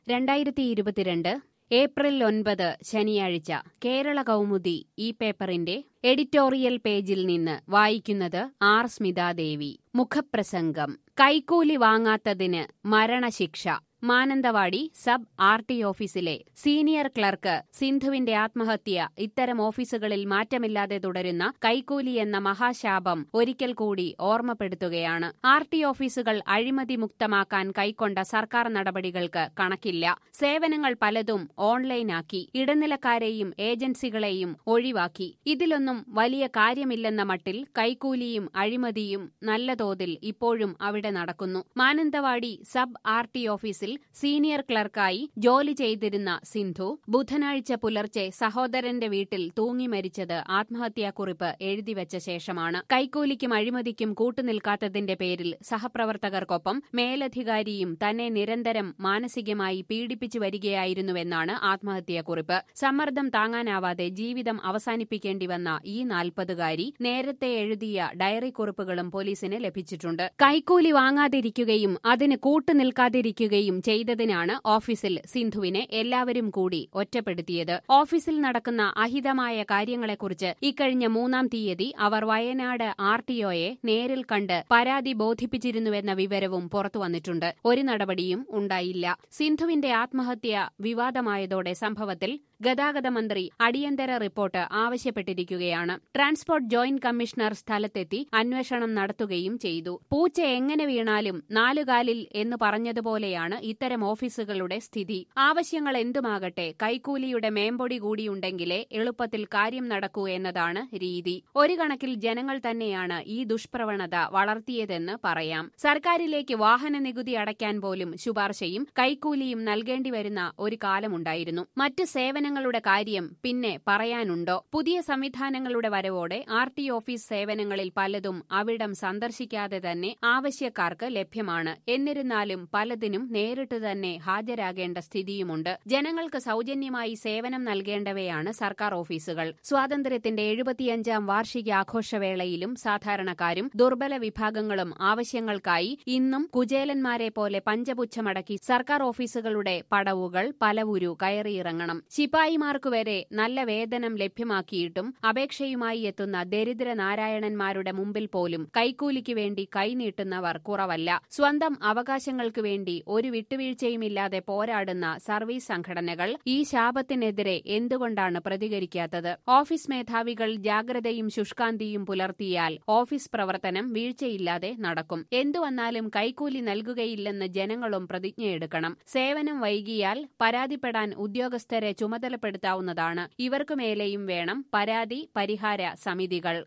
രണ്ടായിരത്തി ഇരുപത്തിരണ്ട് ഏപ്രിൽ ഒൻപത് ശനിയാഴ്ച കേരള കൗമുദി ഈ പേപ്പറിന്റെ എഡിറ്റോറിയൽ പേജിൽ നിന്ന് വായിക്കുന്നത് ആർ സ്മിതാദേവി മുഖപ്രസംഗം കൈക്കൂലി വാങ്ങാത്തതിന് മരണശിക്ഷ മാനന്തവാടി സബ് ആർ ടി ഓഫീസിലെ സീനിയർ ക്ലർക്ക് സിന്ധുവിന്റെ ആത്മഹത്യ ഇത്തരം ഓഫീസുകളിൽ മാറ്റമില്ലാതെ തുടരുന്ന കൈക്കൂലി എന്ന മഹാശാപം ഒരിക്കൽ കൂടി ഓർമ്മപ്പെടുത്തുകയാണ് ആർ ടി ഓഫീസുകൾ അഴിമതി മുക്തമാക്കാൻ കൈക്കൊണ്ട സർക്കാർ നടപടികൾക്ക് കണക്കില്ല സേവനങ്ങൾ പലതും ഓൺലൈനാക്കി ഇടനിലക്കാരെയും ഏജൻസികളെയും ഒഴിവാക്കി ഇതിലൊന്നും വലിയ കാര്യമില്ലെന്ന മട്ടിൽ കൈക്കൂലിയും അഴിമതിയും നല്ല തോതിൽ ഇപ്പോഴും അവിടെ നടക്കുന്നു മാനന്തവാടി സബ് ആർ ടി ഓഫീസിൽ സീനിയർ ക്ലർക്കായി ജോലി ചെയ്തിരുന്ന സിന്ധു ബുധനാഴ്ച പുലർച്ചെ സഹോദരന്റെ വീട്ടിൽ തൂങ്ങി മരിച്ചത് ആത്മഹത്യാക്കുറിപ്പ് എഴുതിവെച്ച ശേഷമാണ് കൈക്കൂലിക്കും അഴിമതിക്കും കൂട്ടുനിൽക്കാത്തതിന്റെ പേരിൽ സഹപ്രവർത്തകർക്കൊപ്പം മേലധികാരിയും തന്നെ നിരന്തരം മാനസികമായി പീഡിപ്പിച്ചു വരികയായിരുന്നുവെന്നാണ് ആത്മഹത്യാക്കുറിപ്പ് സമ്മർദ്ദം താങ്ങാനാവാതെ ജീവിതം അവസാനിപ്പിക്കേണ്ടി വന്ന ഈ നാൽപ്പതുകാരി നേരത്തെ എഴുതിയ ഡയറി കുറിപ്പുകളും പോലീസിന് ലഭിച്ചിട്ടുണ്ട് കൈക്കൂലി വാങ്ങാതിരിക്കുകയും അതിന് കൂട്ടുനിൽക്കാതിരിക്കുകയും ചെയ്തതിനാണ് ഓഫീസിൽ സിന്ധുവിനെ എല്ലാവരും കൂടി ഒറ്റപ്പെടുത്തിയത് ഓഫീസിൽ നടക്കുന്ന അഹിതമായ കാര്യങ്ങളെക്കുറിച്ച് ഇക്കഴിഞ്ഞ മൂന്നാം തീയതി അവർ വയനാട് ആർ ടിഒയെ നേരിൽ കണ്ട് പരാതി ബോധിപ്പിച്ചിരുന്നുവെന്ന വിവരവും പുറത്തുവന്നിട്ടുണ്ട് ഒരു നടപടിയും ഉണ്ടായില്ല സിന്ധുവിന്റെ ആത്മഹത്യ വിവാദമായതോടെ സംഭവത്തിൽ ഗതാഗത മന്ത്രി അടിയന്തര റിപ്പോർട്ട് ആവശ്യപ്പെട്ടിരിക്കുകയാണ് ട്രാൻസ്പോർട്ട് ജോയിന്റ് കമ്മീഷണർ സ്ഥലത്തെത്തി അന്വേഷണം നടത്തുകയും ചെയ്തു പൂച്ച എങ്ങനെ വീണാലും നാലുകാലിൽ എന്ന് പറഞ്ഞതുപോലെയാണ് ഇത്തരം ഓഫീസുകളുടെ സ്ഥിതി ആവശ്യങ്ങൾ എന്തുമാകട്ടെ കൈക്കൂലിയുടെ മേമ്പൊടി കൂടിയുണ്ടെങ്കിലേ എളുപ്പത്തിൽ കാര്യം നടക്കൂ എന്നതാണ് രീതി ഒരു കണക്കിൽ ജനങ്ങൾ തന്നെയാണ് ഈ ദുഷ്പ്രവണത വളർത്തിയതെന്ന് പറയാം സർക്കാരിലേക്ക് വാഹന നികുതി അടയ്ക്കാൻ പോലും ശുപാർശയും കൈക്കൂലിയും നൽകേണ്ടി വരുന്ന ഒരു കാലമുണ്ടായിരുന്നു മറ്റ് സേവനങ്ങളുടെ കാര്യം പിന്നെ പറയാനുണ്ടോ പുതിയ സംവിധാനങ്ങളുടെ വരവോടെ ആർ ടി ഓഫീസ് സേവനങ്ങളിൽ പലതും അവിടം സന്ദർശിക്കാതെ തന്നെ ആവശ്യക്കാർക്ക് ലഭ്യമാണ് എന്നിരുന്നാലും പലതിനും നേരിട്ട് തന്നെ ഹാജരാകേണ്ട സ്ഥിതിയുമുണ്ട് ജനങ്ങൾക്ക് സൗജന്യമായി സേവനം നൽകേണ്ടവയാണ് സർക്കാർ ഓഫീസുകൾ സ്വാതന്ത്ര്യത്തിന്റെ എഴുപത്തിയഞ്ചാം വാർഷികാഘോഷവേളയിലും സാധാരണക്കാരും ദുർബല വിഭാഗങ്ങളും ആവശ്യങ്ങൾക്കായി ഇന്നും കുചേലന്മാരെ പോലെ പഞ്ചപുച്ഛമടക്കി സർക്കാർ ഓഫീസുകളുടെ പടവുകൾ പലവുരു കയറിയിറങ്ങണം ശിപായിമാർക്കു വരെ നല്ല വേതനം ലഭ്യമാക്കിയിട്ടും അപേക്ഷയുമായി എത്തുന്ന ദരിദ്ര നാരായണന്മാരുടെ മുമ്പിൽ പോലും കൈക്കൂലിക്ക് വേണ്ടി കൈനീട്ടുന്നവർ കുറവല്ല സ്വന്തം അവകാശങ്ങൾക്ക് വേണ്ടി ഒരു വിട്ടുവീഴ്ചയുമില്ലാതെ പോരാടുന്ന സർവീസ് സംഘടനകൾ ഈ ശാപത്തിനെതിരെ എന്തുകൊണ്ടാണ് പ്രതികരിക്കാത്തത് ഓഫീസ് മേധാവികൾ ജാഗ്രതയും ശുഷ്കാന്തിയും പുലർത്തിയാൽ ഓഫീസ് പ്രവർത്തനം വീഴ്ചയില്ലാതെ നടക്കും എന്തുവന്നാലും കൈക്കൂലി നൽകുകയില്ലെന്ന് ജനങ്ങളും പ്രതിജ്ഞയെടുക്കണം സേവനം വൈകിയാൽ പരാതിപ്പെടാൻ ഉദ്യോഗസ്ഥരെ ചുമതലപ്പെടുത്താവുന്നതാണ് ഇവർക്കുമേലെയും വേണം പരാതി പരിഹാര സമിതികൾ